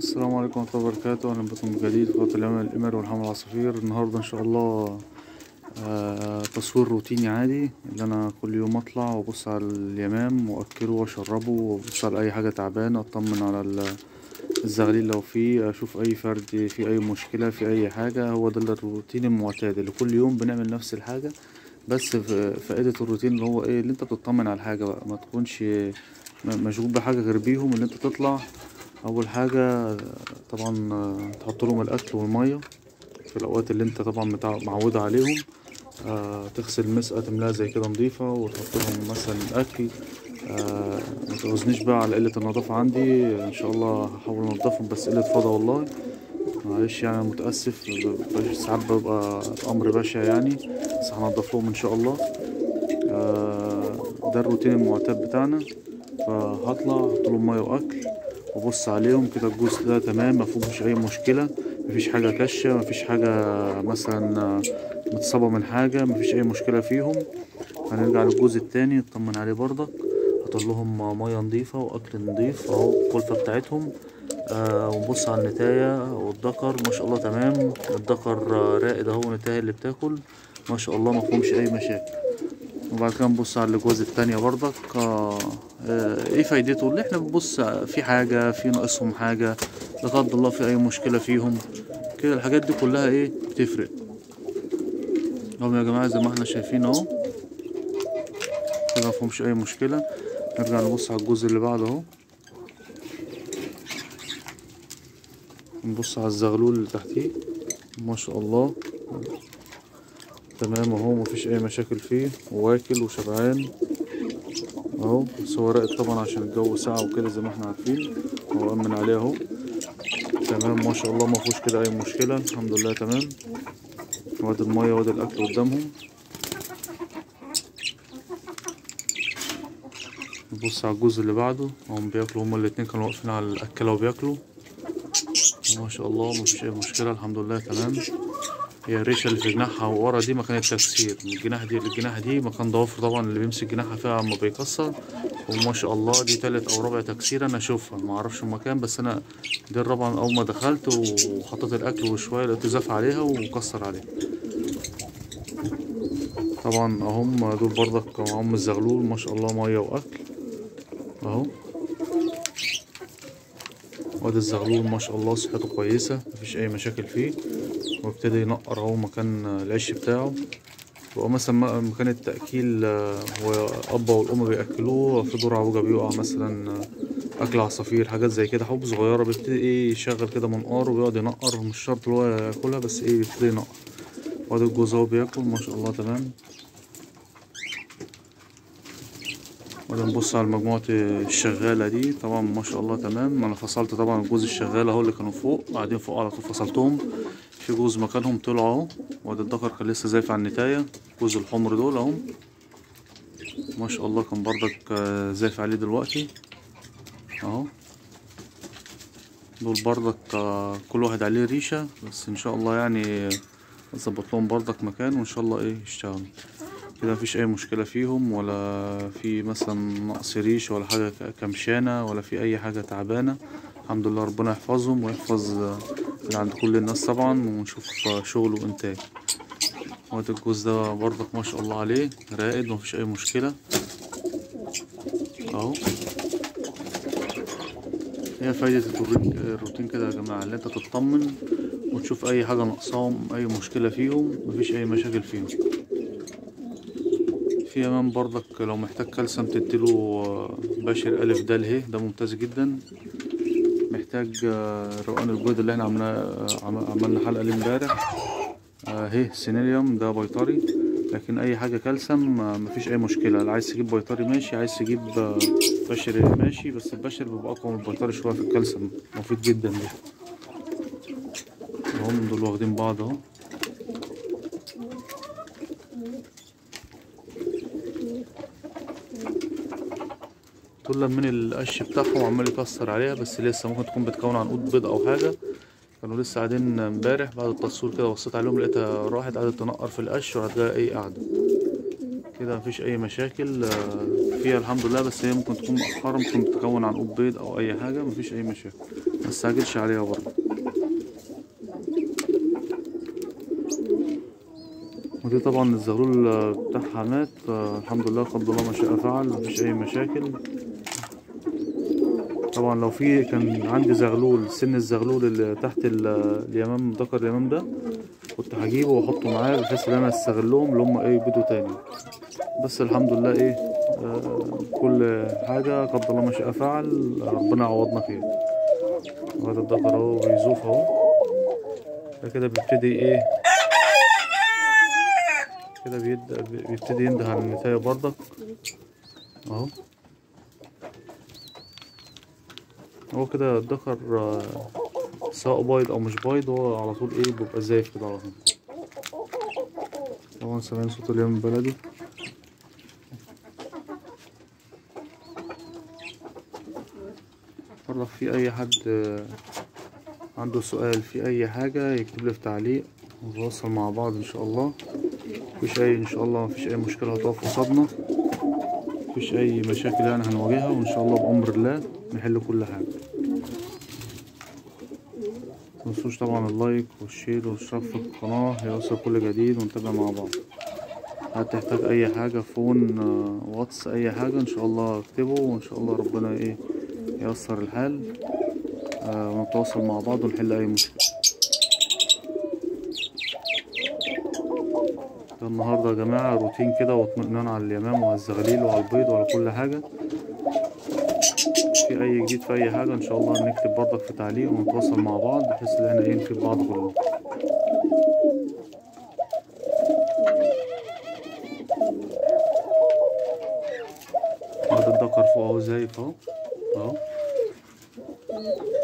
السلام عليكم ورحمة الله وبركاته أهلا بكم من جديد في قناة اليمن الإمر والحمل العصافير النهاردة إن شاء الله آه تصوير روتيني عادي اللي أنا كل يوم أطلع وأبص على اليمام وأكله وأشربه وأبص على أي حاجة تعبانة أطمن على ال- الزغليل لو فيه أشوف أي فرد في أي مشكلة في أي حاجة هو ده الروتين المعتاد اللي كل يوم بنعمل نفس الحاجة بس ف- فائدة الروتين اللي هو إيه اللي أنت بتطمن على الحاجة بقى ما تكونش م- مشغول بحاجة غير بيهم اللي أنت تطلع اول حاجه طبعا آه، تحط لهم الاكل والميه في الاوقات اللي انت طبعا متع- معود عليهم آه، تغسل مسقه تملاها زي كده نظيفه وتحط لهم مثلا الاكل آه، ما تعوزنيش بقى على قله النظافه عندي ان شاء الله هحاول انضفهم بس قله فضا والله معلش يعني أنا متاسف ب- ب- ساعات بيبقى الامر بشع يعني بس هنضف لهم ان شاء الله آه، ده الروتين المعتاد بتاعنا فهطلع احط لهم ميه واكل وابص عليهم كده الجزء ده تمام ما فيهوش اي مشكله مفيش حاجه كشه مفيش حاجه مثلا متصابه من حاجه مفيش اي مشكله فيهم هنرجع للجزء التاني نطمن عليه برضك احط لهم ميه نظيفه واكل نظيف اهو الكلفه بتاعتهم آه ونبص على النتاية والذكر ما شاء الله تمام الذكر آه، راقد اهو النتاية اللي بتاكل ما شاء الله ما فيهمش اي مشاكل وبعد كده نبص على الجوز التانية برضك آه آه، ايه فايدته اللي احنا بنبص في حاجة في ناقصهم حاجة لا قدر الله في اي مشكلة فيهم كده الحاجات دي كلها ايه بتفرق اهم يا جماعة زي ما احنا شايفين اهو كده مفيهمش اي مشكلة نرجع نبص على الجزء اللي بعده اهو نبص على الزغلول اللي تحتيه ما شاء الله تمام اهو مفيش اي مشاكل فيه واكل وشبعان اهو بس هو راقد طبعا عشان الجو ساقع وكده زي ما احنا عارفين هو امن عليه اهو تمام ما شاء الله مفيهوش كده اي مشكلة الحمد لله تمام وادي المية وادي الاكل قدامهم نبص على الجزء اللي بعده هم بياكلوا هما الاتنين كانوا واقفين على الاكلة وبياكلوا ما شاء الله مفيش اي مشكلة الحمد لله تمام هي الريشة اللي في جناحها ورا دي مكان التكسير من الجناح دي للجناح دي مكان ضوافر طبعا اللي بيمسك جناحها فيها اما بيكسر وما شاء الله دي تالت او رابع تكسير انا اشوفها ما اعرفش المكان بس انا دي الرابعة اول ما دخلت وحطيت الاكل وشوية لقيته زاف عليها وكسر عليها طبعا اهم دول برضك معاهم الزغلول ما شاء الله مية واكل اهو وادي الزغلول ما شاء الله صحته كويسة مفيش أي مشاكل فيه وابتدى ينقر اهو مكان العش بتاعه وهو مثلا م- مكان التأكيل آه، هو الأب والأم بيأكلوه في دور عوجة بيقع مثلا آه، أكل عصافير حاجات زي كده حبوب صغيرة بيبتدي إيه يشغل كده منقار ويقعد ينقر مش شرط اللي هو ياكلها بس إيه بيبتدي ينقر وادي الجوز اهو بياكل ما شاء الله تمام وده نبص على مجموعة الشغالة دي طبعا ما شاء الله تمام انا فصلت طبعا الجوز الشغالة اهو اللي كانوا فوق قاعدين فوق على طول فصلتهم في جوز مكانهم طلعوا اهو وادي الذكر كان لسه زايف على النتاية جوز الحمر دول اهو ما شاء الله كان بردك آه، زايف عليه دلوقتي اهو دول بردك آه، كل واحد عليه ريشة بس ان شاء الله يعني اظبط لهم بردك مكان وان شاء الله ايه يشتغلوا كده مفيش اي مشكلة فيهم ولا في مثلا نقص ريش ولا حاجة ك- كمشانة ولا في اي حاجة تعبانة الحمد لله ربنا يحفظهم ويحفظ آه، اللي عند كل الناس طبعا ونشوف آه، شغل وانتاج وادي الجوز ده برضك ما شاء الله عليه راقد مفيش اي مشكلة اهو هي فايدة الروتين- الروتين كده يا جماعة اللي انت تطمن وتشوف اي حاجة ناقصاهم اي مشكلة فيهم مفيش اي مشاكل فيهم في امان برضك لو محتاج كالسيوم تديله آه، باشر الف د ه ده ممتاز جدا محتاج آه، روقان البيض اللي احنا عملنا آه، عم- عملنا حلقة ليه امبارح آه، ه سينيريوم ده بيطري لكن اي حاجة كالسيوم آه، مفيش اي مشكلة اللي عايز تجيب بيطري ماشي عايز تجيب آه، بشر ماشي بس البشر بيبقى اقوى من البيطري شوية في الكالسيوم مفيد جدا ده هم دول واخدين بعض اهو دول من القش بتاعهم عمال يكسر عليها بس لسه ممكن تكون بتكون عنقود بيض او حاجه كانوا لسه قاعدين امبارح بعد التصوير كده بصيت عليهم لقيتها راحت قعدت تنقر في القش وراحت جايه ايه قاعده كده مفيش اي مشاكل آه، فيها الحمد لله بس هي ممكن تكون مؤخرا ممكن تكون عنقود بيض او اي حاجه مفيش اي مشاكل متستعجلش عليها برضه ودي طبعا الزغلول بتاعها مات آه، الحمد لله قدر الله ما شاء فعل مفيش اي مشاكل طبعا لو في كان عندي زغلول سن الزغلول اللي تحت ال- اليمام ذكر اليمام ده كنت هجيبه واحطه معاه بحيث ان انا استغلهم اللي هم ايه يبيضوا تاني بس الحمد لله ايه آه كل حاجة قدر الله ما شاء فعل ربنا يعوضنا خير وهذا الذكر اهو بيزوف اهو ده كده بيبتدي ايه كده بيبدأ بيبتدي ينده على النتاية برضك اهو هو كده الذكر آه، سواء بايض او مش بايض هو على طول ايه بيبقى زايف كده على طول طبعا سامعين صوت اليوم البلدي برضك في اي حد آه، عنده سؤال في اي حاجة يكتب لي في تعليق ونتواصل مع بعض ان شاء الله مفيش اي ان شاء الله مفيش اي مشكلة هتقف قصادنا مفيش اي مشاكل يعني هنواجهها وان شاء الله بامر الله نحل كل حاجة متنسوش طبعا اللايك والشير والاشتراك في القناة ليوصل كل جديد ونتابع مع بعض هتحتاج اي حاجة فون آه، واتس اي حاجة ان شاء الله اكتبه وان شاء الله ربنا ايه ييسر الحال آه، ونتواصل مع بعض ونحل اي مشكلة ده النهاردة يا جماعة روتين كده واطمئنان على اليمام وعلى الزغاليل وعلى البيض وعلى كل حاجة في اي جديد في اي حاجة ان شاء الله نكتب برضك في تعليق ونتواصل مع بعض بحيث ان احنا ايه نفيد بعض كلنا هذا الدكر فوق اهو زايف اهو اهو